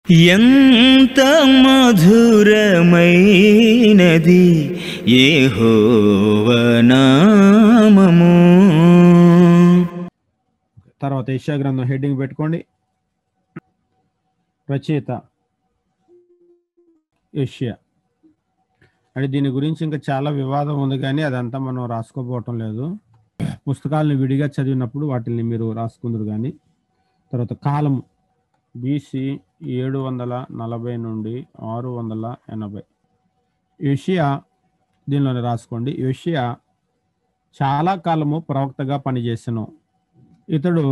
ఎంత మధురమైనది యెహోవనామము తర్వాత యెషయా గ్రంథం హెడ్డింగ్ పెట్టుకోండి రచయిత ఏషియా అంటే దీని గురించి ఇంకా చాలా వివాదం ఉంది కానీ అదంతా మనం రాసుకోపోవటం లేదు పుస్తకాలను విడిగా చదివినప్పుడు వాటిని మీరు రాసుకుందరు కానీ తర్వాత కాలము బీసీ ఏడు వందల నలభై నుండి ఆరు వందల ఎనభై ఏషియా దీనిలోనే రాసుకోండి ఏషియా చాలా కాలము ప్రవక్తగా పనిచేసెను ఇతడు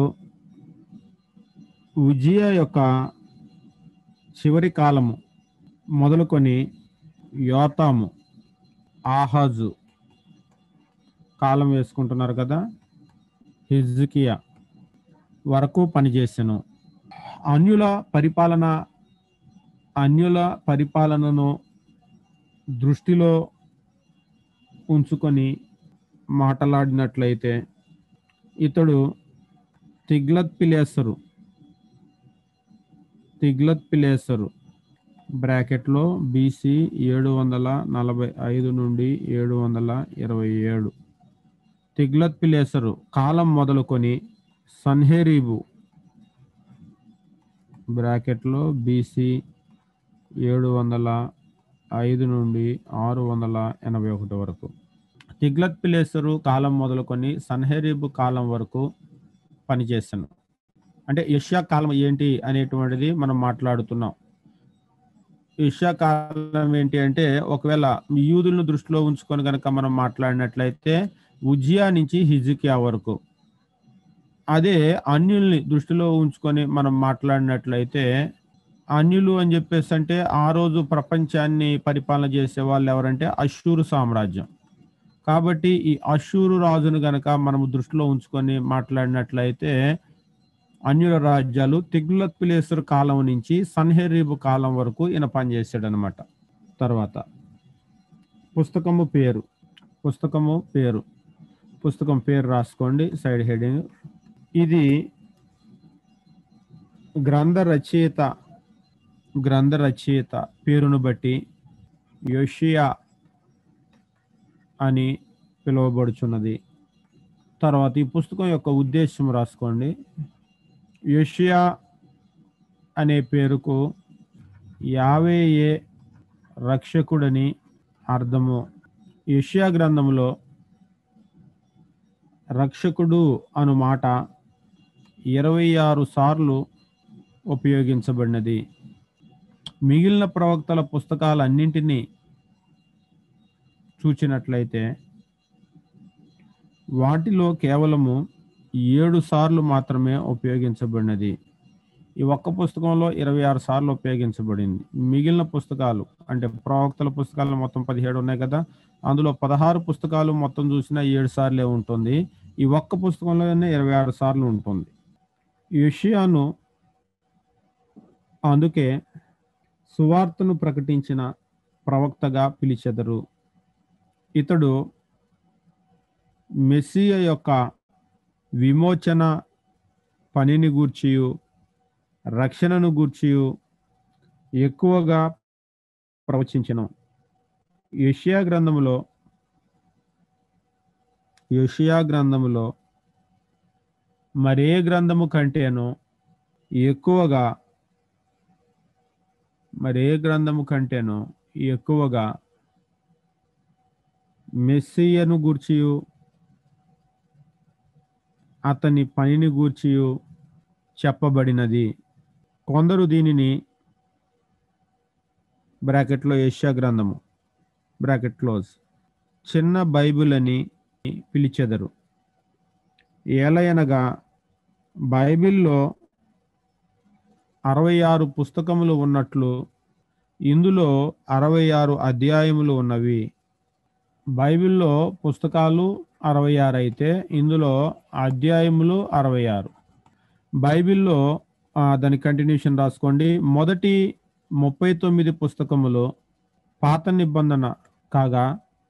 ఉజియా యొక్క చివరి కాలము మొదలుకొని యోతాము ఆహాజు కాలం వేసుకుంటున్నారు కదా హిజ్కియా వరకు పనిచేసెను అన్యుల పరిపాలన అన్యుల పరిపాలనను దృష్టిలో ఉంచుకొని మాట్లాడినట్లయితే ఇతడు తిగ్లత్ పిలేసరు తిగ్లత్ పిలేసరు బ్రాకెట్లో బీసీ ఏడు వందల నలభై ఐదు నుండి ఏడు వందల ఇరవై ఏడు తిగ్లత్ పిలేసరు కాలం మొదలుకొని సన్హెరీబు బ్రాకెట్లో బీసీ ఏడు వందల ఐదు నుండి ఆరు వందల ఎనభై ఒకటి వరకు తిగ్లత్ పిలేసరు కాలం మొదలుకొని సన్హెరీబు కాలం వరకు పనిచేశాను అంటే యష్యా కాలం ఏంటి అనేటువంటిది మనం మాట్లాడుతున్నాం యష్యా కాలం ఏంటి అంటే ఒకవేళ యూదులను దృష్టిలో ఉంచుకొని కనుక మనం మాట్లాడినట్లయితే ఉజియా నుంచి హిజికియా వరకు అదే అన్యుల్ని దృష్టిలో ఉంచుకొని మనం మాట్లాడినట్లయితే అన్యులు అని చెప్పేసి అంటే ఆ రోజు ప్రపంచాన్ని పరిపాలన చేసే వాళ్ళు ఎవరంటే అశూరు సామ్రాజ్యం కాబట్టి ఈ అశూరు రాజును గనక మనము దృష్టిలో ఉంచుకొని మాట్లాడినట్లయితే అన్యుల రాజ్యాలు తిగ్లత్ పిలేసర్ కాలం నుంచి సన్హెరీబు కాలం వరకు ఈయన పనిచేసాడు అనమాట తర్వాత పుస్తకము పేరు పుస్తకము పేరు పుస్తకం పేరు రాసుకోండి సైడ్ హెడింగ్ ఇది గ్రంథ రచయిత గ్రంథ రచయిత పేరును బట్టి యోషియా అని పిలువబడుచున్నది తర్వాత ఈ పుస్తకం యొక్క ఉద్దేశం రాసుకోండి యోషియా అనే పేరుకు యావేయే రక్షకుడని అర్థము యష్యా గ్రంథంలో రక్షకుడు అను మాట ఇరవై ఆరు సార్లు ఉపయోగించబడినది మిగిలిన ప్రవక్తల పుస్తకాలన్నింటినీ చూచినట్లయితే వాటిలో కేవలము ఏడు సార్లు మాత్రమే ఉపయోగించబడినది ఈ ఒక్క పుస్తకంలో ఇరవై ఆరు సార్లు ఉపయోగించబడింది మిగిలిన పుస్తకాలు అంటే ప్రవక్తల పుస్తకాలు మొత్తం పదిహేడు ఉన్నాయి కదా అందులో పదహారు పుస్తకాలు మొత్తం చూసినా ఏడు సార్లే ఉంటుంది ఈ ఒక్క పుస్తకంలోనే ఇరవై ఆరు సార్లు ఉంటుంది ఈ విషయాను అందుకే సువార్తను ప్రకటించిన ప్రవక్తగా పిలిచెదరు ఇతడు మెస్సియ యొక్క విమోచన పనిని గూర్చియు రక్షణను గూర్చియు ఎక్కువగా ప్రవచించను యషియా గ్రంథములో యషియా గ్రంథములో మరే గ్రంథము కంటేను ఎక్కువగా మరే గ్రంథము కంటేను ఎక్కువగా మెస్సియను గూర్చియు అతని పనిని గూర్చియు చెప్పబడినది కొందరు దీనిని బ్రాకెట్లో ఏషియా గ్రంథము బ్రాకెట్ క్లోజ్ చిన్న బైబిల్ అని పిలిచెదరు ఏలయనగా బైబిల్లో అరవై ఆరు పుస్తకములు ఉన్నట్లు ఇందులో అరవై ఆరు అధ్యాయములు ఉన్నవి బైబిల్లో పుస్తకాలు అరవై ఆరు అయితే ఇందులో అధ్యాయములు అరవై ఆరు బైబిల్లో ఆ, దాని కంటిన్యూషన్ రాసుకోండి మొదటి ముప్పై తొమ్మిది పుస్తకములు పాత నిబంధన కాగా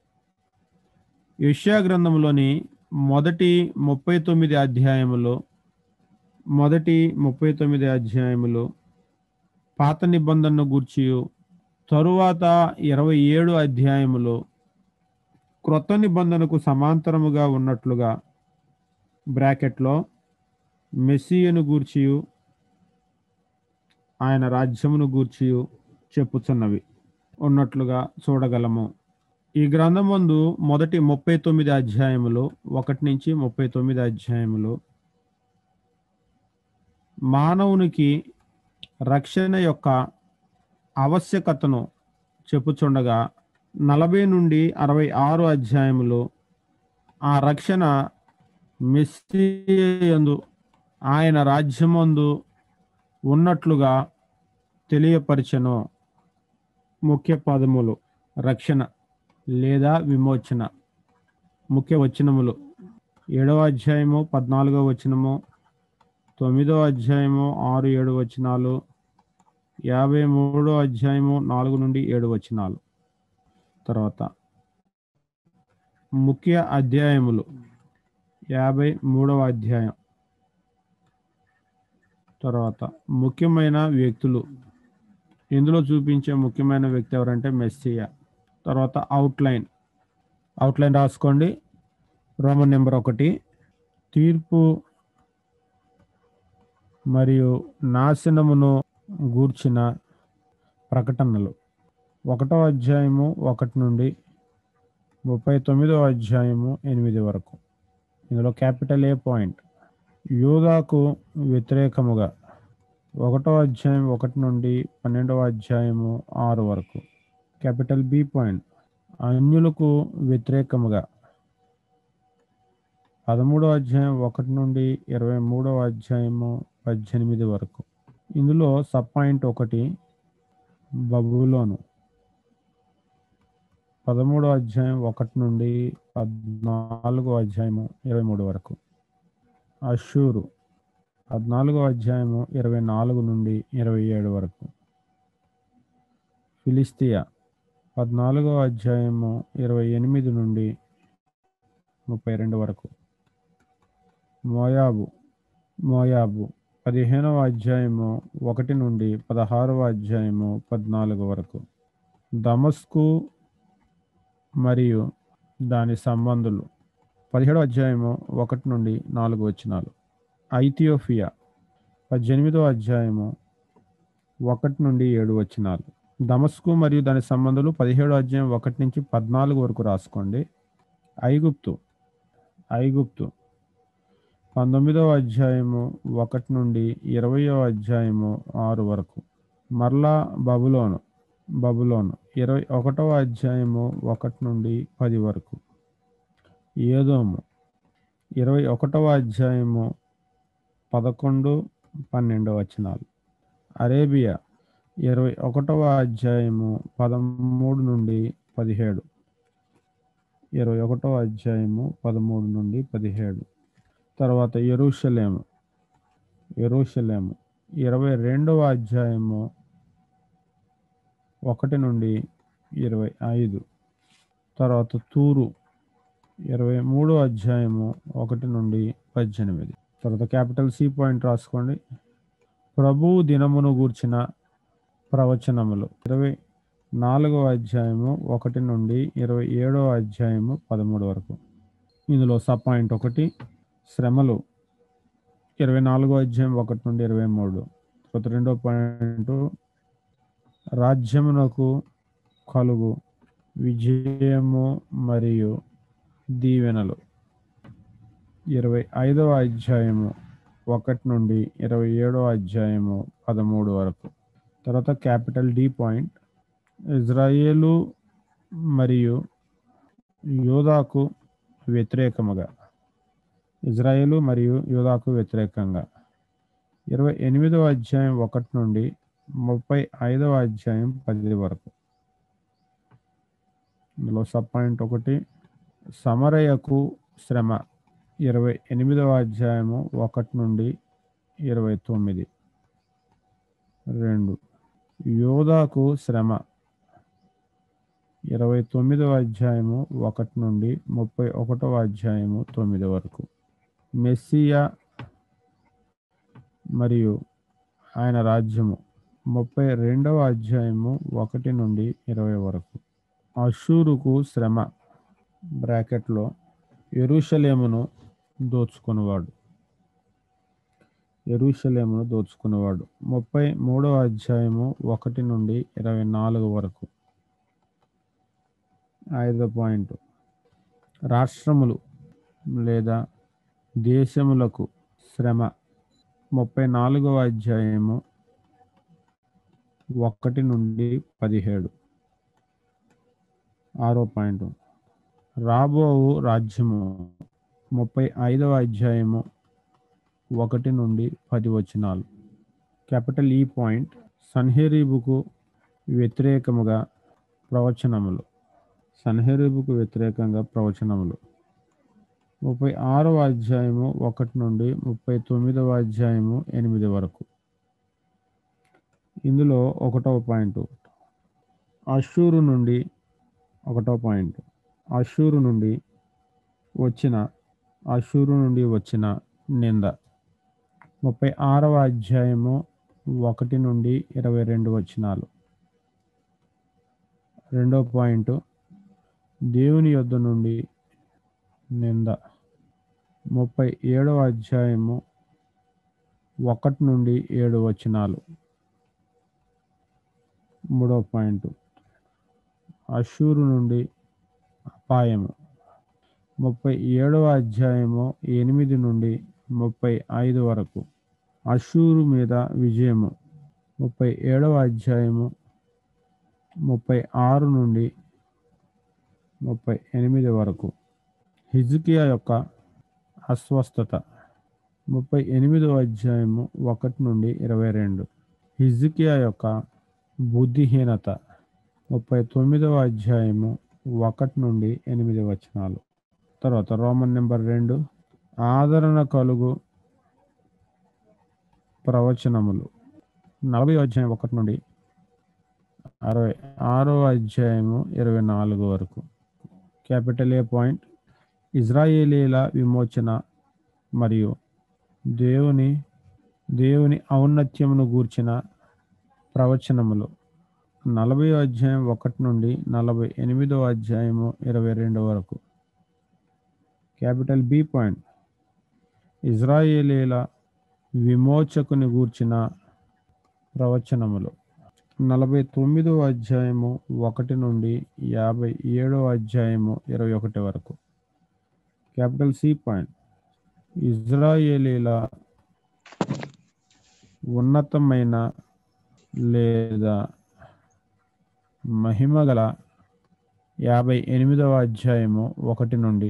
యెషయా గ్రంథంలోని మొదటి ముప్పై తొమ్మిది అధ్యాయములు మొదటి ముప్పై తొమ్మిది అధ్యాయములు పాత నిబంధనను గూర్చి తరువాత ఇరవై ఏడు అధ్యాయములో క్రొత్త నిబంధనకు సమాంతరముగా ఉన్నట్లుగా బ్రాకెట్లో మెస్సియను గూర్చియు ఆయన రాజ్యమును గూర్చియు చెప్పుచున్నవి ఉన్నట్లుగా చూడగలము ఈ గ్రంథమందు మొదటి ముప్పై తొమ్మిది అధ్యాయములు ఒకటి నుంచి ముప్పై తొమ్మిది అధ్యాయములు మానవునికి రక్షణ యొక్క ఆవశ్యకతను చెప్పుచుండగా నలభై నుండి అరవై ఆరు అధ్యాయములు ఆ రక్షణ మెస్సియందు ఆయన రాజ్యమందు ఉన్నట్లుగా తెలియపరచను ముఖ్య పదములు రక్షణ లేదా విమోచన ముఖ్య వచనములు ఏడవ అధ్యాయము పద్నాలుగో వచనము తొమ్మిదో అధ్యాయము ఆరు ఏడు వచనాలు యాభై మూడో అధ్యాయము నాలుగు నుండి ఏడు వచనాలు తర్వాత ముఖ్య అధ్యాయములు యాభై మూడవ అధ్యాయం తర్వాత ముఖ్యమైన వ్యక్తులు ఇందులో చూపించే ముఖ్యమైన వ్యక్తి ఎవరంటే మెస్సియా తర్వాత అవుట్లైన్ అవుట్లైన్ రాసుకోండి రోమన్ నెంబర్ ఒకటి తీర్పు మరియు నాశనమును గూర్చిన ప్రకటనలు ఒకటో అధ్యాయము ఒకటి నుండి ముప్పై తొమ్మిదో అధ్యాయము ఎనిమిది వరకు ఇందులో క్యాపిటల్ ఏ పాయింట్ యూదాకు వ్యతిరేకముగా ఒకటో అధ్యాయం ఒకటి నుండి పన్నెండవ అధ్యాయము ఆరు వరకు క్యాపిటల్ బి పాయింట్ అన్యులకు వ్యతిరేకముగా పదమూడవ అధ్యాయం ఒకటి నుండి ఇరవై మూడవ అధ్యాయము పద్దెనిమిది వరకు ఇందులో సబ్ పాయింట్ ఒకటి బబులోను పదమూడో అధ్యాయం ఒకటి నుండి పద్నాలుగో అధ్యాయము ఇరవై మూడు వరకు అషూరు పద్నాలుగో అధ్యాయము ఇరవై నాలుగు నుండి ఇరవై ఏడు వరకు ఫిలిస్తియా పద్నాలుగో అధ్యాయము ఇరవై ఎనిమిది నుండి ముప్పై రెండు వరకు మోయాబు మోయాబు పదిహేనవ అధ్యాయము ఒకటి నుండి పదహారవ అధ్యాయము పద్నాలుగు వరకు దమస్కు మరియు దాని సంబంధులు పదిహేడవ అధ్యాయము ఒకటి నుండి నాలుగు వచనాలు ఐథియోపియా పద్దెనిమిదవ అధ్యాయము ఒకటి నుండి ఏడు వచనాలు దమస్కు మరియు దాని సంబంధులు పదిహేడో అధ్యాయం ఒకటి నుంచి పద్నాలుగు వరకు రాసుకోండి ఐగుప్తు ఐగుప్తు పంతొమ్మిదవ అధ్యాయము ఒకటి నుండి ఇరవయో అధ్యాయము ఆరు వరకు మరలా బబులోను బబులోను ఇరవై ఒకటవ అధ్యాయము ఒకటి నుండి పది వరకు ఏదోము ఇరవై ఒకటవ అధ్యాయము పదకొండు పన్నెండు వచనాలు అరేబియా ఇరవై ఒకటవ అధ్యాయము పదమూడు నుండి పదిహేడు ఇరవై ఒకటవ అధ్యాయము పదమూడు నుండి పదిహేడు తర్వాత ఎరుషలేము ఎరుషలేము ఇరవై రెండవ అధ్యాయము ఒకటి నుండి ఇరవై ఐదు తర్వాత తూరు ఇరవై మూడో అధ్యాయము ఒకటి నుండి పద్దెనిమిది తర్వాత క్యాపిటల్ సి పాయింట్ రాసుకోండి ప్రభువు దినమును గూర్చిన ప్రవచనములు ఇరవై నాలుగవ అధ్యాయము ఒకటి నుండి ఇరవై ఏడవ అధ్యాయము పదమూడు వరకు ఇందులో సబ్ పాయింట్ ఒకటి శ్రమలు ఇరవై నాలుగో అధ్యాయం ఒకటి నుండి ఇరవై మూడు తర్వాత రెండో పాయింట్ రాజ్యమునకు కలుగు విజయము మరియు దీవెనలు ఇరవై ఐదవ అధ్యాయము ఒకటి నుండి ఇరవై ఏడవ అధ్యాయము పదమూడు వరకు తర్వాత క్యాపిటల్ డి పాయింట్ ఇజ్రాయేలు మరియు యోధాకు వ్యతిరేకముగా ఇజ్రాయేలు మరియు యూదాకు వ్యతిరేకంగా ఇరవై ఎనిమిదవ అధ్యాయం ఒకటి నుండి ముప్పై ఐదవ అధ్యాయం పది వరకు ఇందులో సబ్ పాయింట్ ఒకటి సమరయకు శ్రమ ఇరవై ఎనిమిదవ అధ్యాయము ఒకటి నుండి ఇరవై తొమ్మిది రెండు యోధాకు శ్రమ ఇరవై తొమ్మిదవ అధ్యాయము ఒకటి నుండి ముప్పై ఒకటవ అధ్యాయము తొమ్మిది వరకు మెస్సియా మరియు ఆయన రాజ్యము ముప్పై రెండవ అధ్యాయము ఒకటి నుండి ఇరవై వరకు అషూరుకు శ్రమ బ్రాకెట్లో ఎరుషలేమును దోచుకునేవాడు ఎరుషలేమును దోచుకునేవాడు ముప్పై మూడవ అధ్యాయము ఒకటి నుండి ఇరవై నాలుగు వరకు ఐదో పాయింట్ రాష్ట్రములు లేదా దేశములకు శ్రమ ముప్పై నాలుగవ అధ్యాయము ఒకటి నుండి పదిహేడు ఆరో పాయింట్ రాబోవు రాజ్యము ముప్పై ఐదవ అధ్యాయము ఒకటి నుండి పది వచనాలు క్యాపిటల్ ఈ పాయింట్ సన్హెరీబుకు వ్యతిరేకముగా ప్రవచనములు సన్హెరీబుకు వ్యతిరేకంగా ప్రవచనములు ముప్పై ఆరవ అధ్యాయము ఒకటి నుండి ముప్పై తొమ్మిదవ అధ్యాయము ఎనిమిది వరకు ఇందులో ఒకటవ పాయింట్ అషూరు నుండి ఒకటో పాయింట్ అషూరు నుండి వచ్చిన అషూరు నుండి వచ్చిన నింద ముప్పై ఆరవ అధ్యాయము ఒకటి నుండి ఇరవై రెండు వచనాలు రెండో పాయింట్ దేవుని యొద్ద నుండి నింద ముప్పై ఏడవ అధ్యాయము ఒకటి నుండి ఏడు వచనాలు మూడో పాయింట్ అషూరు నుండి అపాయము ముప్పై ఏడవ అధ్యాయము ఎనిమిది నుండి ముప్పై ఐదు వరకు అషూరు మీద విజయము ముప్పై ఏడవ అధ్యాయము ముప్పై ఆరు నుండి ముప్పై ఎనిమిది వరకు హిజ్కియా యొక్క అస్వస్థత ముప్పై ఎనిమిదవ అధ్యాయము ఒకటి నుండి ఇరవై రెండు హిజ్కియా యొక్క బుద్ధిహీనత ముప్పై తొమ్మిదవ అధ్యాయము ఒకటి నుండి ఎనిమిది వచనాలు తర్వాత రోమన్ నెంబర్ రెండు ఆదరణ కలుగు ప్రవచనములు నలభై అధ్యాయం ఒకటి నుండి అరవై ఆరో అధ్యాయము ఇరవై నాలుగు వరకు క్యాపిటల్ ఏ పాయింట్ ఇజ్రాయేలీల విమోచన మరియు దేవుని దేవుని ఔన్నత్యమును గూర్చిన ప్రవచనములు నలభై అధ్యాయం ఒకటి నుండి నలభై ఎనిమిదో అధ్యాయము ఇరవై రెండు వరకు క్యాపిటల్ బి పాయింట్ ఇజ్రాయేలీల విమోచకుని గూర్చిన ప్రవచనములు నలభై తొమ్మిదో అధ్యాయము ఒకటి నుండి యాభై ఏడో అధ్యాయము ఇరవై ఒకటి వరకు క్యాపిటల్ సి పాయింట్ ఇజ్రాయేలీల ఉన్నతమైన లేదా మహిమగల యాభై ఎనిమిదవ అధ్యాయము ఒకటి నుండి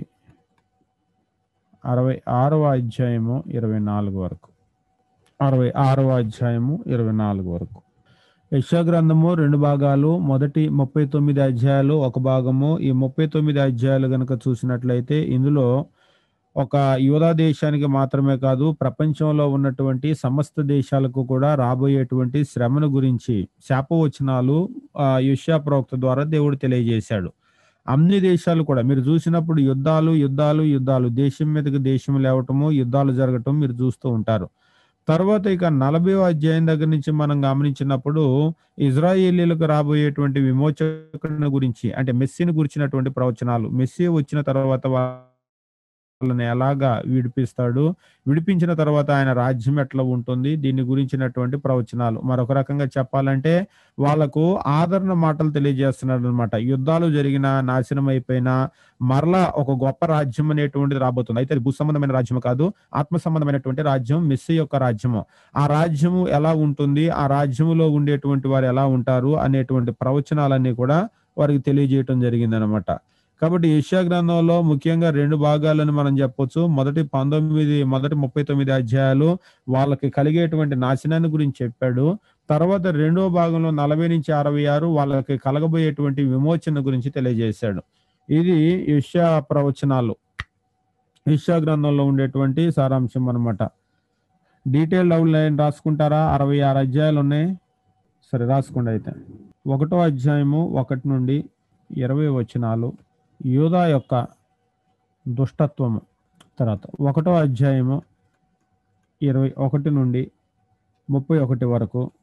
అరవై ఆరవ అధ్యాయము ఇరవై నాలుగు వరకు అరవై ఆరవ అధ్యాయము ఇరవై నాలుగు వరకు యశా గ్రంథము రెండు భాగాలు మొదటి ముప్పై తొమ్మిది అధ్యాయాలు ఒక భాగము ఈ ముప్పై తొమ్మిది అధ్యాయాలు గనుక చూసినట్లయితే ఇందులో ఒక యోధా దేశానికి మాత్రమే కాదు ప్రపంచంలో ఉన్నటువంటి సమస్త దేశాలకు కూడా రాబోయేటువంటి శ్రమను గురించి శాపవచనాలు ఆ యుష్యా ప్రవక్త ద్వారా దేవుడు తెలియజేశాడు అన్ని దేశాలు కూడా మీరు చూసినప్పుడు యుద్ధాలు యుద్ధాలు యుద్ధాలు దేశం మీదకి దేశం లేవటము యుద్ధాలు జరగటం మీరు చూస్తూ ఉంటారు తర్వాత ఇక నలభై అధ్యాయం దగ్గర నుంచి మనం గమనించినప్పుడు ఇజ్రాయేలీలకు రాబోయేటువంటి విమోచకుని గురించి అంటే మెస్సీని గురించినటువంటి ప్రవచనాలు మెస్సీ వచ్చిన తర్వాత వాళ్ళని ఎలాగా విడిపిస్తాడు విడిపించిన తర్వాత ఆయన రాజ్యం ఎట్లా ఉంటుంది దీని గురించినటువంటి ప్రవచనాలు మరొక రకంగా చెప్పాలంటే వాళ్ళకు ఆదరణ మాటలు తెలియజేస్తున్నాడు అనమాట యుద్ధాలు జరిగిన నాశనం అయిపోయినా మరలా ఒక గొప్ప రాజ్యం అనేటువంటిది రాబోతుంది అయితే అది భూ సంబంధమైన రాజ్యం కాదు ఆత్మ సంబంధమైనటువంటి రాజ్యం మిస్సి యొక్క రాజ్యము ఆ రాజ్యము ఎలా ఉంటుంది ఆ రాజ్యములో ఉండేటువంటి వారు ఎలా ఉంటారు అనేటువంటి ప్రవచనాలన్నీ కూడా వారికి తెలియజేయటం జరిగింది అనమాట కాబట్టి యెషయా గ్రంథంలో ముఖ్యంగా రెండు భాగాలను మనం చెప్పొచ్చు మొదటి పంతొమ్మిది మొదటి ముప్పై తొమ్మిది అధ్యాయాలు వాళ్ళకి కలిగేటువంటి నాశనాన్ని గురించి చెప్పాడు తర్వాత రెండో భాగంలో నలభై నుంచి అరవై ఆరు వాళ్ళకి కలగబోయేటువంటి విమోచన గురించి తెలియజేశాడు ఇది యెషయా ప్రవచనాలు యెషయా గ్రంథంలో ఉండేటువంటి సారాంశం అన్నమాట డీటెయిల్డ్ అవుట్లైన్ రాసుకుంటారా అరవై ఆరు అధ్యాయాలు ఉన్నాయి సరే రాసుకోండి అయితే ఒకటో అధ్యాయము ఒకటి నుండి ఇరవై వచనాలు యూదా యొక్క దుష్టత్వము తర్వాత ఒకటో అధ్యాయము ఇరవై ఒకటి నుండి ముప్పై ఒకటి వరకు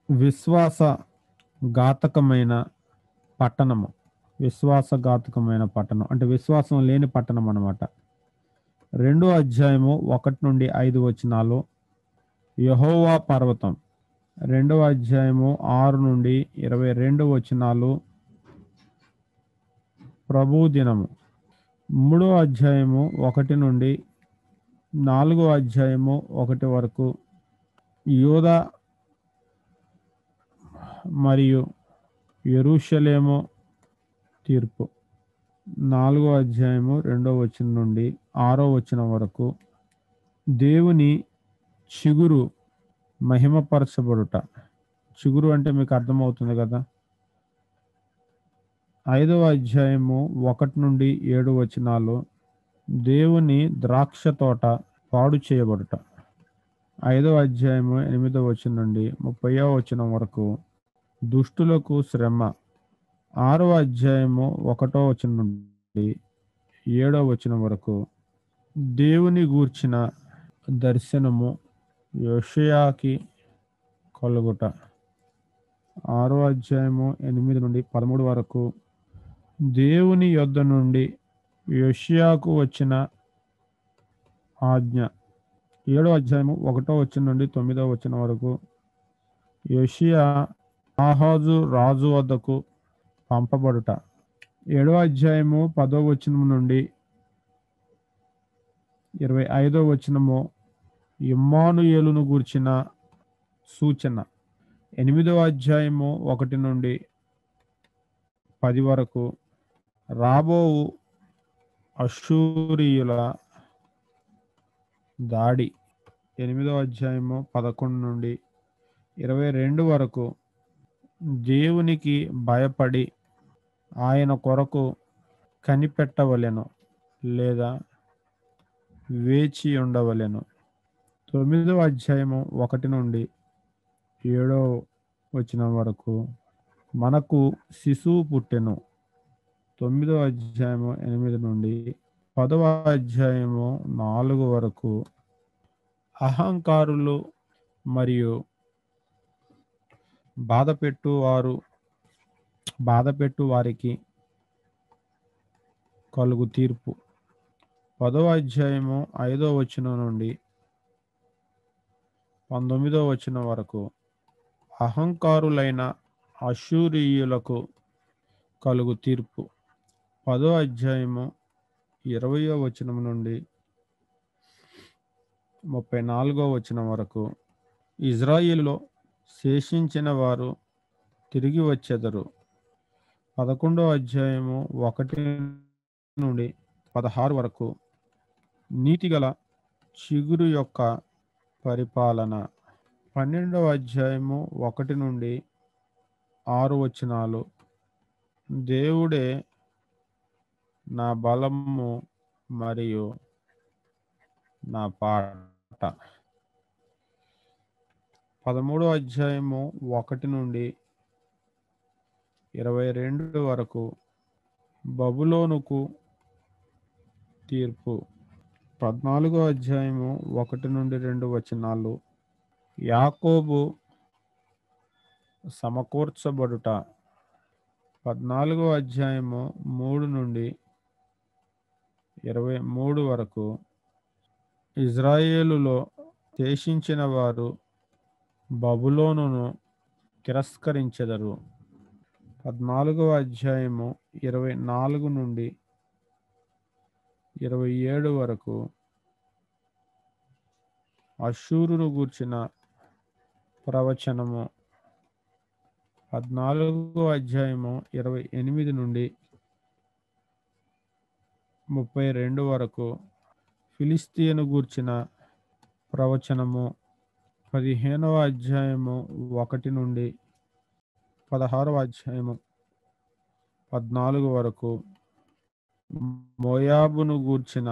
విశ్వాస ఘాతకమైన పట్టణము విశ్వాసఘాతకమైన పట్టణం అంటే విశ్వాసం లేని పట్టణం అన్నమాట రెండో అధ్యాయము ఒకటి నుండి ఐదు వచనాలు యహోవా పర్వతం రెండవ అధ్యాయము ఆరు నుండి ఇరవై రెండు వచనాలు ప్రభు దినము మూడో అధ్యాయము ఒకటి నుండి నాలుగో అధ్యాయము ఒకటి వరకు యోధ మరియు ఎరుషలేము తీర్పు నాలుగో అధ్యాయము రెండో వచనం నుండి ఆరో వచనం వరకు దేవుని చిగురు మహిమపరచబడుట చిగురు అంటే మీకు అర్థమవుతుంది కదా ఐదవ అధ్యాయము ఒకటి నుండి ఏడు వచనాలు దేవుని ద్రాక్ష తోట పాడు చేయబడుట ఐదవ అధ్యాయము ఎనిమిదవ వచనం నుండి ముప్పైవ వచనం వరకు దుష్టులకు శ్రమ ఆరవ అధ్యాయము ఒకటో వచనం నుండి ఏడవ వచనం వరకు దేవుని గూర్చిన దర్శనము యోషయాకి కలుగుట ఆరో అధ్యాయము ఎనిమిది నుండి పదమూడు వరకు దేవుని యొద్ద నుండి యోషియాకు వచ్చిన ఆజ్ఞ ఏడో అధ్యాయము ఒకటో వచ్చిన నుండి తొమ్మిదో వచ్చిన వరకు యోషియా ఆహాజు రాజు వద్దకు పంపబడుట ఏడో అధ్యాయము పదో వచనం నుండి ఇరవై ఐదో వచనము ఇమ్మానుయేలును గూర్చిన సూచన ఎనిమిదవ అధ్యాయము ఒకటి నుండి పది వరకు రాబో అశూరియుల దాడి ఎనిమిదవ అధ్యాయము పదకొండు నుండి ఇరవై రెండు వరకు దేవునికి భయపడి ఆయన కొరకు కనిపెట్టవలెను లేదా వేచి ఉండవలెను తొమ్మిదవ అధ్యాయము ఒకటి నుండి ఏడో వచ్చిన వరకు మనకు శిశువు పుట్టెను తొమ్మిదవ అధ్యాయము ఎనిమిది నుండి పదవ అధ్యాయము నాలుగు వరకు అహంకారులు మరియు బాధపెట్టు వారు బాధపెట్టు వారికి కలుగు తీర్పు పదవ అధ్యాయము ఐదో వచనం నుండి పంతొమ్మిదో వచనం వరకు అహంకారులైన అశూరియులకు కలుగు తీర్పు పదో అధ్యాయము ఇరవయో వచనం నుండి ముప్పై నాలుగో వచనం వరకు ఇజ్రాయిల్లో శేషించిన వారు తిరిగి వచ్చెదరు పదకొండో అధ్యాయము ఒకటి నుండి పదహారు వరకు నీతిగల చిగురు యొక్క పరిపాలన పన్నెండవ అధ్యాయము ఒకటి నుండి ఆరు వచనాలు దేవుడే నా బలము మరియు నా పాట పదమూడో అధ్యాయము ఒకటి నుండి ఇరవై రెండు వరకు బబులోనుకు తీర్పు పద్నాలుగో అధ్యాయము ఒకటి నుండి రెండు వచనాలు యాకోబు సమకూర్చబడుట పద్నాలుగో అధ్యాయము మూడు నుండి ఇరవై మూడు వరకు ఇజ్రాయేలులో శేషించిన వారు బబులోనును తిరస్కరించెదరు పద్నాలుగవ అధ్యాయము ఇరవై నాలుగు నుండి ఇరవై ఏడు వరకు అశూరును గూర్చిన ప్రవచనము పద్నాలుగో అధ్యాయము ఇరవై ఎనిమిది నుండి ముప్పై రెండు వరకు ఫిలిస్తీను గూర్చిన ప్రవచనము పదిహేనవ అధ్యాయము ఒకటి నుండి పదహారవ అధ్యాయము పద్నాలుగు వరకు మోయాబును గూర్చిన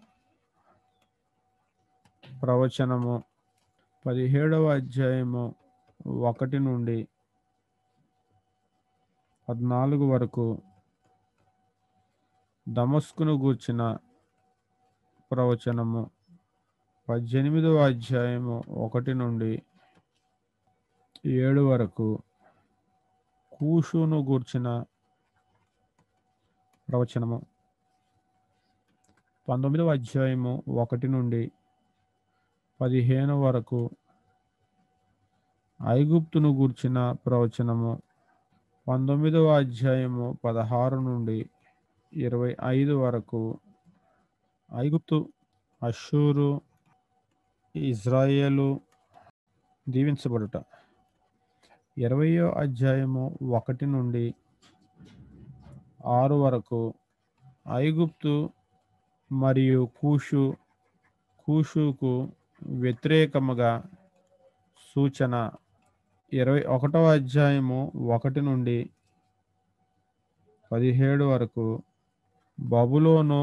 ప్రవచనము పదిహేడవ అధ్యాయము ఒకటి నుండి పద్నాలుగు వరకు దమస్కును గూర్చిన ప్రవచనము పద్దెనిమిదవ అధ్యాయము ఒకటి నుండి ఏడు వరకు కూషును గూర్చిన ప్రవచనము పంతొమ్మిదవ అధ్యాయము ఒకటి నుండి పదిహేను వరకు ఐగుప్తును గూర్చిన ప్రవచనము పంతొమ్మిదవ అధ్యాయము పదహారు నుండి ఇరవై ఐదు వరకు ఐగుప్తు అషూరు ఇజ్రాయేలు దీవించబడుట ఇరవయో అధ్యాయము ఒకటి నుండి ఆరు వరకు ఐగుప్తు మరియు కూషు కూషుకు వ్యతిరేకముగా సూచన ఇరవై ఒకటవ అధ్యాయము ఒకటి నుండి పదిహేడు వరకు బబులోను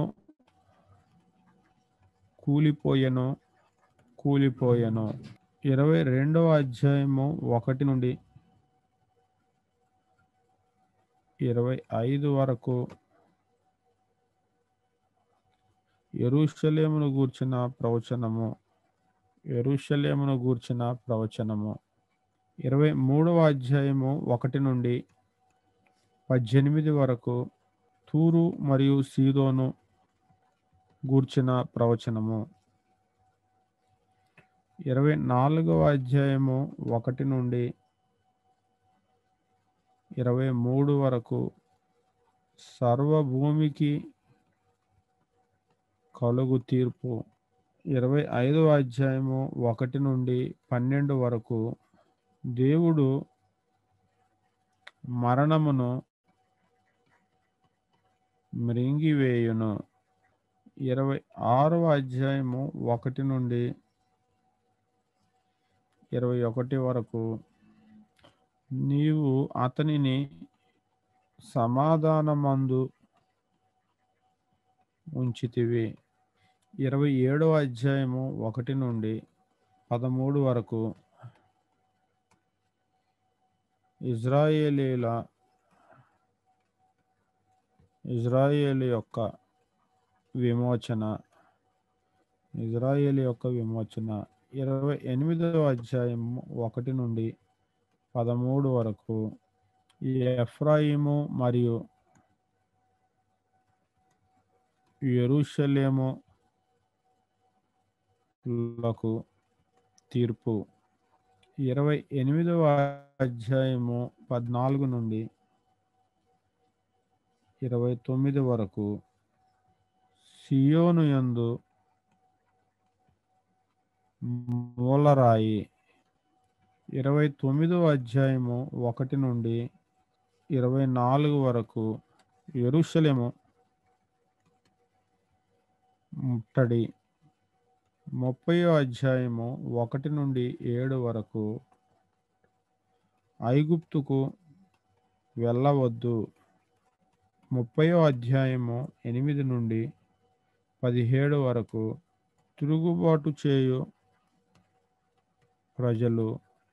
కూలిపోయెను కూలిపోయెను ఇరవై రెండవ అధ్యాయము ఒకటి నుండి ఇరవై ఐదు వరకు ఎరుషలేమును గూర్చిన ప్రవచనము ఎరుషలేమును గూర్చిన ప్రవచనము ఇరవై మూడవ అధ్యాయము ఒకటి నుండి పద్దెనిమిది వరకు తూరు మరియు సీదోను గూర్చిన ప్రవచనము ఇరవై నాలుగవ అధ్యాయము ఒకటి నుండి ఇరవై మూడు వరకు సర్వభూమికి కలుగు తీర్పు ఇరవై ఐదవ అధ్యాయము ఒకటి నుండి పన్నెండు వరకు దేవుడు మరణమును మృంగివేయును ఇరవై ఆరవ అధ్యాయము ఒకటి నుండి ఇరవై ఒకటి వరకు నీవు అతనిని సమాధానమందు ఉంచితివి ఇరవై ఏడవ అధ్యాయము ఒకటి నుండి పదమూడు వరకు ఇజ్రాయేలీల ఇజ్రాయేల్ యొక్క విమోచన ఇజ్రాయేల్ యొక్క విమోచన ఇరవై ఎనిమిదవ అధ్యాయం ఒకటి నుండి పదమూడు వరకు ఈ ఎఫ్రాయిము మరియు ఎరుషలేము లకు తీర్పు ఇరవై ఎనిమిదవ అధ్యాయము పద్నాలుగు నుండి ఇరవై తొమ్మిది వరకు సియోను యందు మూలరాయి ఇరవై తొమ్మిదవ అధ్యాయము ఒకటి నుండి ఇరవై నాలుగు వరకు ఎరుషలేము ముట్టడి ముప్పై అధ్యాయము ఒకటి నుండి ఏడు వరకు ఐగుప్తుకు వెళ్ళవద్దు ముప్పయో అధ్యాయము ఎనిమిది నుండి పదిహేడు వరకు తిరుగుబాటు చేయు ప్రజలు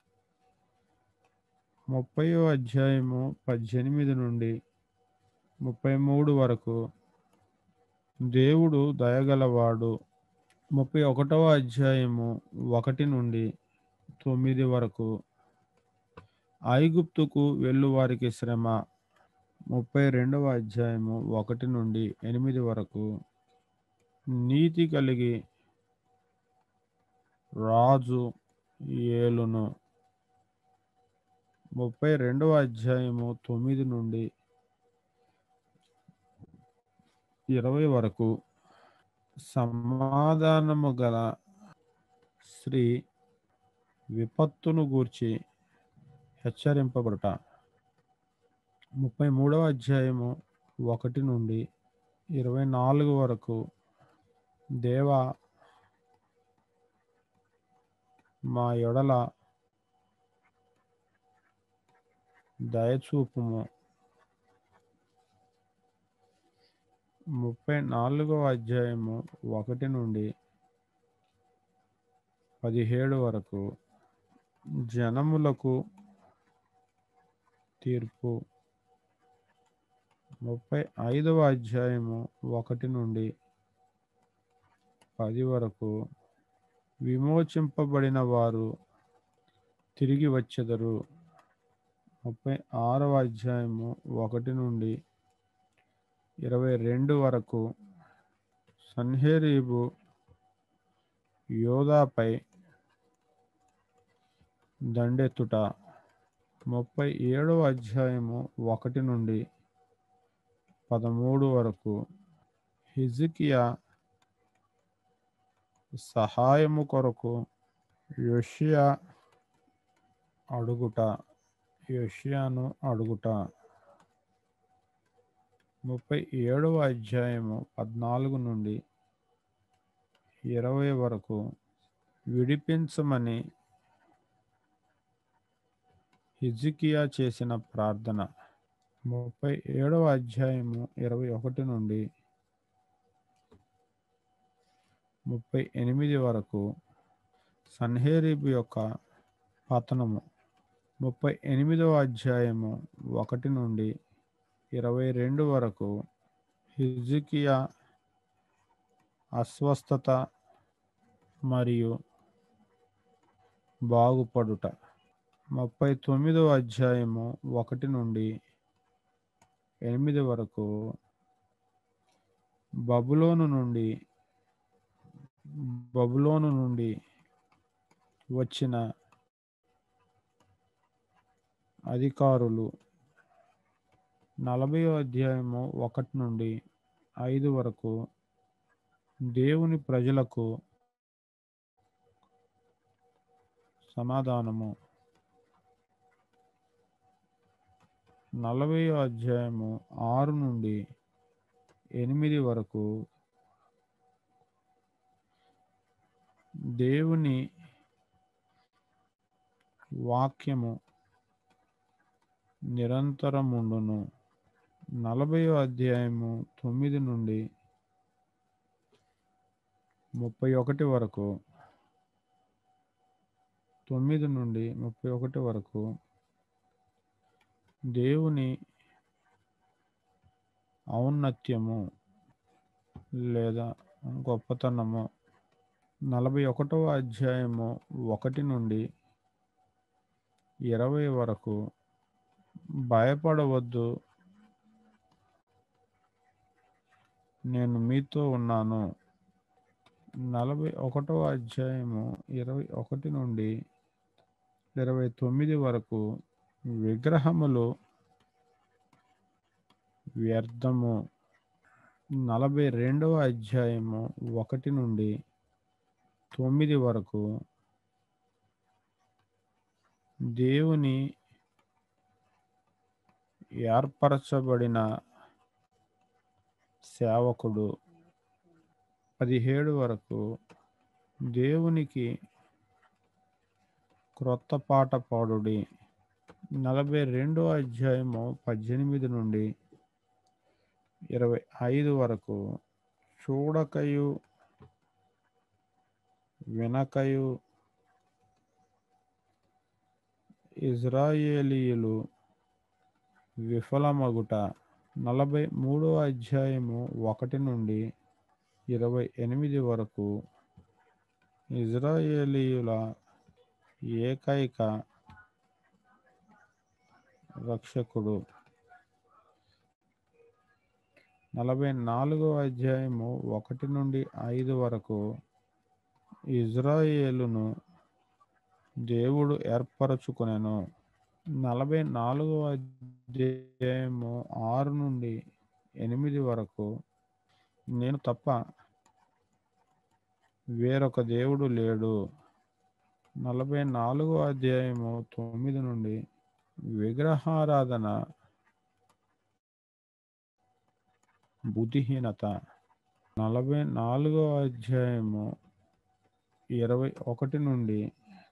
ముప్పయో అధ్యాయము పద్దెనిమిది నుండి ముప్పై మూడు వరకు దేవుడు దయగలవాడు ముప్పై ఒకటవ అధ్యాయము ఒకటి నుండి తొమ్మిది వరకు ఐగుప్తుకు వెళ్ళు శ్రమ ముప్పై రెండవ అధ్యాయము ఒకటి నుండి ఎనిమిది వరకు నీతి కలిగి రాజు ఏలును ముప్పై రెండవ అధ్యాయము తొమ్మిది నుండి ఇరవై వరకు సమాధానము గల స్త్రీ విపత్తును గూర్చి హెచ్చరింపబడుట ముప్పై మూడవ అధ్యాయము ఒకటి నుండి ఇరవై నాలుగు వరకు దేవా మా ఎడల దయచూపుము ముప్పై నాలుగవ అధ్యాయము ఒకటి నుండి పదిహేడు వరకు జనములకు తీర్పు ముప్పై ఐదవ అధ్యాయము ఒకటి నుండి పది వరకు విమోచింపబడిన వారు తిరిగి వచ్చెదరు ముప్పై ఆరవ అధ్యాయము ఒకటి నుండి ఇరవై రెండు వరకు సన్హేరీబు యోధాపై దండెత్తుట ముప్పై ఏడవ అధ్యాయము ఒకటి నుండి పదమూడు వరకు హిజికియా సహాయము కొరకు యోషియా అడుగుట యోషియాను అడుగుట ముప్పై ఏడవ అధ్యాయము పద్నాలుగు నుండి ఇరవై వరకు విడిపించమని హిజికియా చేసిన ప్రార్థన ముప్పై ఏడవ అధ్యాయము ఇరవై ఒకటి నుండి ముప్పై ఎనిమిది వరకు సన్హేరీబు యొక్క పతనము ముప్పై ఎనిమిదవ అధ్యాయము ఒకటి నుండి ఇరవై రెండు వరకు హిజికియా అస్వస్థత మరియు బాగుపడుట ముప్పై తొమ్మిదవ అధ్యాయము ఒకటి నుండి ఎనిమిది వరకు బబులోను నుండి బబులోను నుండి వచ్చిన అధికారులు నలభై అధ్యాయము ఒకటి నుండి ఐదు వరకు దేవుని ప్రజలకు సమాధానము నలభై అధ్యాయము ఆరు నుండి ఎనిమిది వరకు దేవుని వాక్యము నిరంతరముండును నలభై అధ్యాయము తొమ్మిది నుండి ముప్పై ఒకటి వరకు తొమ్మిది నుండి ముప్పై ఒకటి వరకు దేవుని ఔన్నత్యము లేదా గొప్పతనము నలభై ఒకటవ అధ్యాయము ఒకటి నుండి ఇరవై వరకు భయపడవద్దు నేను మీతో ఉన్నాను నలభై ఒకటవ అధ్యాయము ఇరవై ఒకటి నుండి ఇరవై తొమ్మిది వరకు విగ్రహములు వ్యర్థము నలభై రెండవ అధ్యాయము ఒకటి నుండి తొమ్మిది వరకు దేవుని ఏర్పరచబడిన సేవకుడు పదిహేడు వరకు దేవునికి క్రొత్త పాట పాడుడి నలభై రెండో అధ్యాయము పద్దెనిమిది నుండి ఇరవై ఐదు వరకు చూడకయు వినకయు ఇజ్రాయేలీయులు విఫలమగుట నలభై మూడో అధ్యాయము ఒకటి నుండి ఇరవై ఎనిమిది వరకు ఇజ్రాయేలీయుల ఏకైక రక్షకుడు నలభై నాలుగో అధ్యాయము ఒకటి నుండి ఐదు వరకు ఇజ్రాయేలును దేవుడు ఏర్పరచుకునేను నలభై నాలుగో అధ్యాయము ఆరు నుండి ఎనిమిది వరకు నేను తప్ప వేరొక దేవుడు లేడు నలభై నాలుగో అధ్యాయము తొమ్మిది నుండి విగ్రహారాధన బుద్ధిహీనత నలభై నాలుగో అధ్యాయము ఇరవై ఒకటి నుండి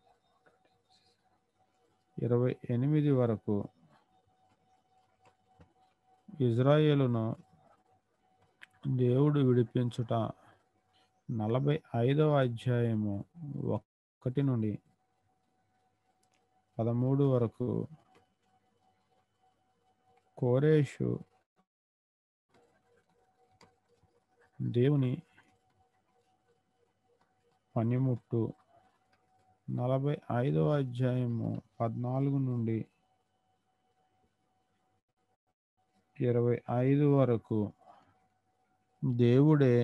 ఇరవై ఎనిమిది వరకు ఇజ్రాయేలును దేవుడు విడిపించుట నలభై ఐదవ అధ్యాయము ఒకటి నుండి పదమూడు వరకు కోరేషు దేవుని పనిముట్టు నలభై ఐదవ అధ్యాయము పద్నాలుగు నుండి ఇరవై ఐదు వరకు దేవుడే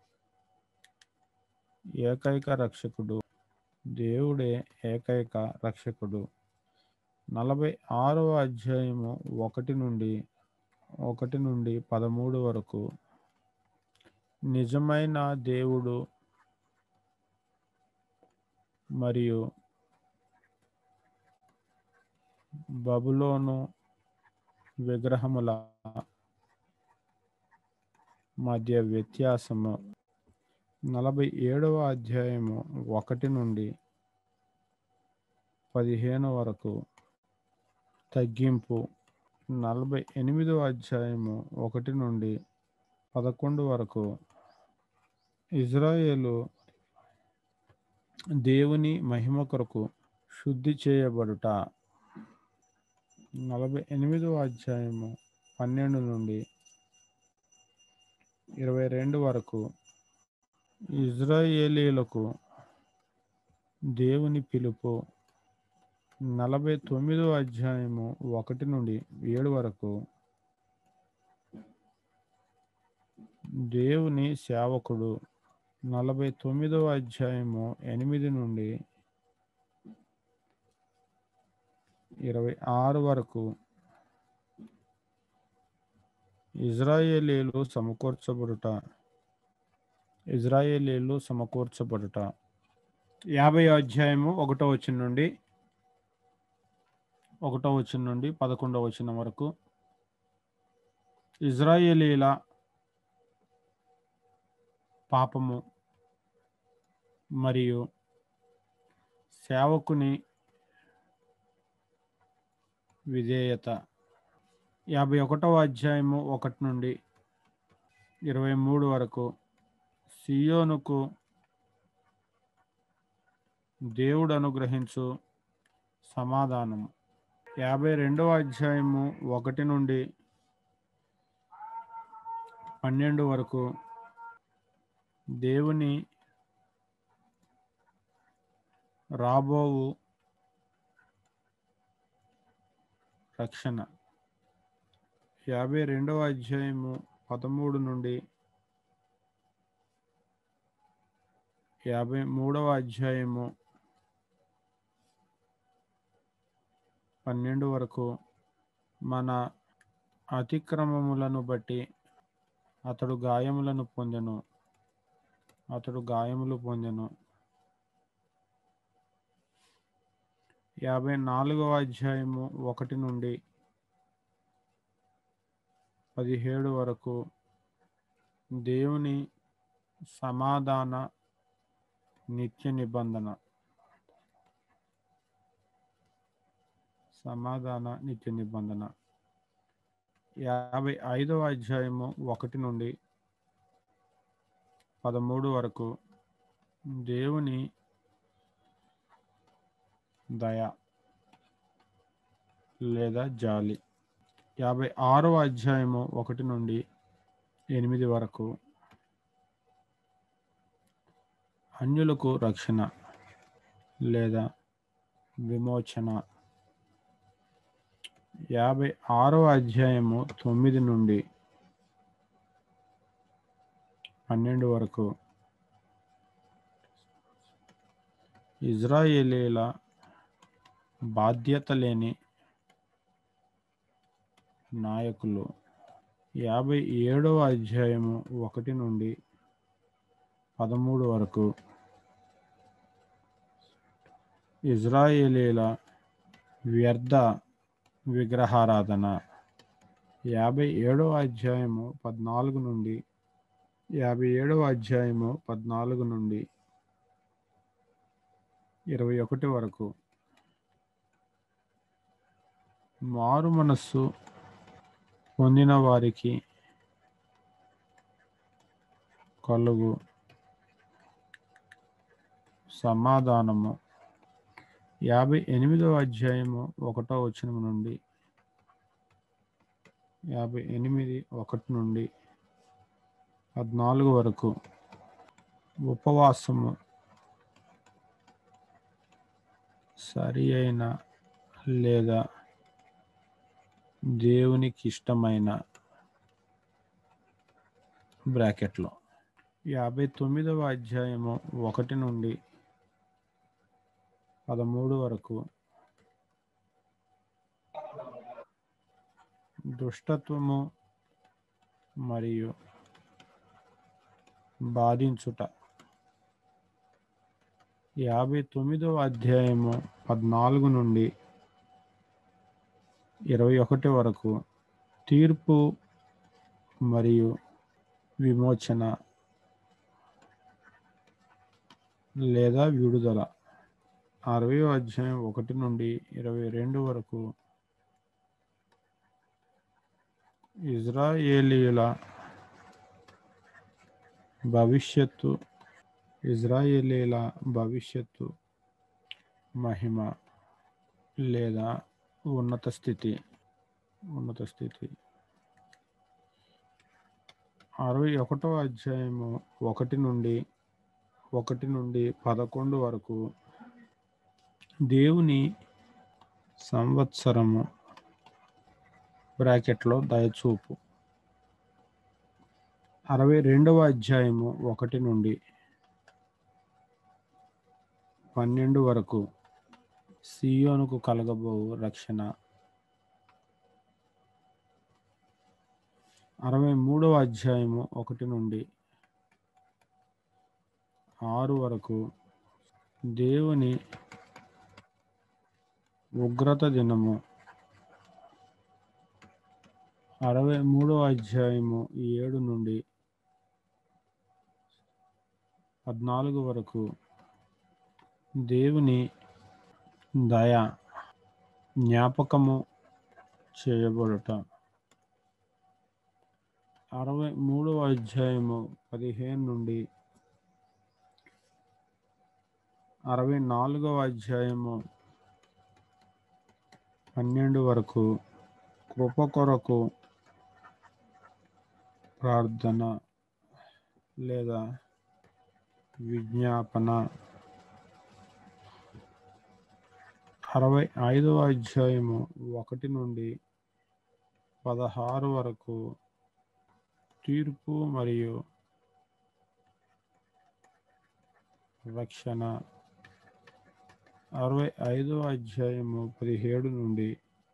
ఏకైక రక్షకుడు దేవుడే ఏకైక రక్షకుడు నలభై ఆరవ అధ్యాయము ఒకటి నుండి ఒకటి నుండి పదమూడు వరకు నిజమైన దేవుడు మరియు బబులోను విగ్రహముల మధ్య వ్యత్యాసము నలభై ఏడవ అధ్యాయము ఒకటి నుండి పదిహేను వరకు తగ్గింపు నలభై ఎనిమిదవ అధ్యాయము ఒకటి నుండి పదకొండు వరకు ఇజ్రాయేలు దేవుని మహిమ కొరకు శుద్ధి చేయబడుట నలభై ఎనిమిదవ అధ్యాయము పన్నెండు నుండి ఇరవై రెండు వరకు ఇజ్రాయేలీలకు దేవుని పిలుపు నలభై తొమ్మిదవ అధ్యాయము ఒకటి నుండి ఏడు వరకు దేవుని సేవకుడు నలభై తొమ్మిదవ అధ్యాయము ఎనిమిది నుండి ఇరవై ఆరు వరకు ఇజ్రాయేలీలు సమకూర్చబడుట ఇజ్రాయేలీలు సమకూర్చబడుట యాభై అధ్యాయము ఒకటో వచ్చిన నుండి ఒకటో వచ్చిన నుండి పదకొండో వచ్చిన వరకు ఇజ్రాయేలీల పాపము మరియు సేవకుని విధేయత యాభై ఒకటవ అధ్యాయము ఒకటి నుండి ఇరవై మూడు వరకు సియోనుకు దేవుడు అనుగ్రహించు సమాధానము యాభై రెండవ అధ్యాయము ఒకటి నుండి పన్నెండు వరకు దేవుని రాబోవు రక్షణ యాభై రెండవ అధ్యాయము పదమూడు నుండి యాభై మూడవ అధ్యాయము పన్నెండు వరకు మన అతిక్రమములను బట్టి అతడు గాయములను పొందెను అతడు గాయములు పొందెను యాభై నాలుగవ అధ్యాయము ఒకటి నుండి పదిహేడు వరకు దేవుని సమాధాన నిత్య నిబంధన సమాధాన నిత్య నిబంధన యాభై ఐదవ అధ్యాయము ఒకటి నుండి పదమూడు వరకు దేవుని దయ లేదా జాలి యాభై ఆరవ అధ్యాయము ఒకటి నుండి ఎనిమిది వరకు అన్యులకు రక్షణ లేదా విమోచన యాభై ఆరవ అధ్యాయము తొమ్మిది నుండి పన్నెండు వరకు ఇజ్రాయేలీల బాధ్యత లేని నాయకులు యాభై ఏడవ అధ్యాయము ఒకటి నుండి పదమూడు వరకు ఇజ్రాయేలీల వ్యర్థ విగ్రహారాధన యాభై ఏడవ అధ్యాయము పద్నాలుగు నుండి యాభై ఏడవ అధ్యాయము పద్నాలుగు నుండి ఇరవై ఒకటి వరకు మారు మనస్సు పొందిన వారికి కలుగు సమాధానము యాభై ఎనిమిదవ అధ్యాయము ఒకటో వచనం నుండి యాభై ఎనిమిది ఒకటి నుండి పద్నాలుగు వరకు ఉపవాసము సరి అయిన లేదా దేవునికి ఇష్టమైన బ్రాకెట్లో యాభై తొమ్మిదవ అధ్యాయము ఒకటి నుండి పదమూడు వరకు దుష్టత్వము మరియు బాధించుట యాభై తొమ్మిదవ అధ్యాయము పద్నాలుగు నుండి ఇరవై ఒకటి వరకు తీర్పు మరియు విమోచన లేదా విడుదల అరవై అధ్యాయం ఒకటి నుండి ఇరవై రెండు వరకు ఇజ్రాయేలీల భవిష్యత్తు ఇజ్రాయేలీల భవిష్యత్తు మహిమ లేదా ఉన్నత స్థితి ఉన్నత స్థితి అరవై ఒకటవ అధ్యాయము ఒకటి నుండి ఒకటి నుండి పదకొండు వరకు దేవుని సంవత్సరము బ్రాకెట్లో దయచూపు అరవై రెండవ అధ్యాయము ఒకటి నుండి పన్నెండు వరకు సియోనుకు కలగబో రక్షణ అరవై మూడవ అధ్యాయము ఒకటి నుండి ఆరు వరకు దేవుని ఉగ్రత దినము అరవై మూడవ అధ్యాయము ఏడు నుండి పద్నాలుగు వరకు దేవుని దయ జ్ఞాపకము చేయబడుట అరవై మూడవ అధ్యాయము పదిహేను నుండి అరవై నాలుగవ అధ్యాయము పన్నెండు వరకు కృప కొరకు ప్రార్థన లేదా విజ్ఞాపన అరవై ఐదవ అధ్యాయము ఒకటి నుండి పదహారు వరకు తీర్పు మరియు రక్షణ అరవై ఐదవ అధ్యాయము పదిహేడు నుండి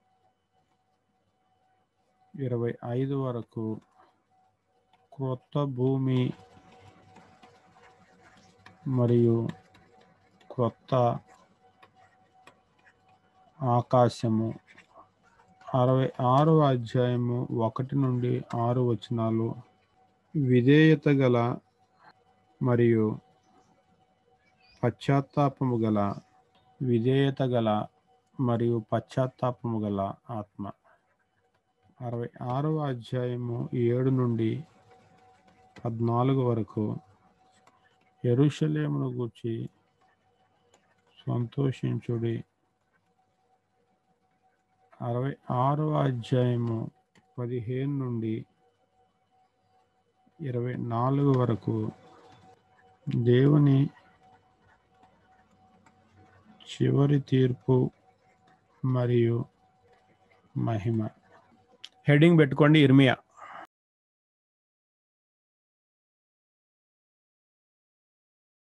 ఇరవై ఐదు వరకు క్రొత్త భూమి మరియు క్రొత్త ఆకాశము అరవై ఆరవ అధ్యాయము ఒకటి నుండి ఆరు వచనాలు విధేయత గల మరియు పశ్చాత్తాపము గల విధేయత గల మరియు పశ్చాత్తాపము గల ఆత్మ అరవై ఆరవ అధ్యాయము ఏడు నుండి పద్నాలుగు వరకు ఎరుషలేమును గూర్చి సంతోషించుడి అరవై ఆరవ అధ్యాయము పదిహేను నుండి ఇరవై నాలుగు వరకు దేవుని చివరి తీర్పు మరియు మహిమ హెడ్డింగ్ పెట్టుకోండి ఇర్మియా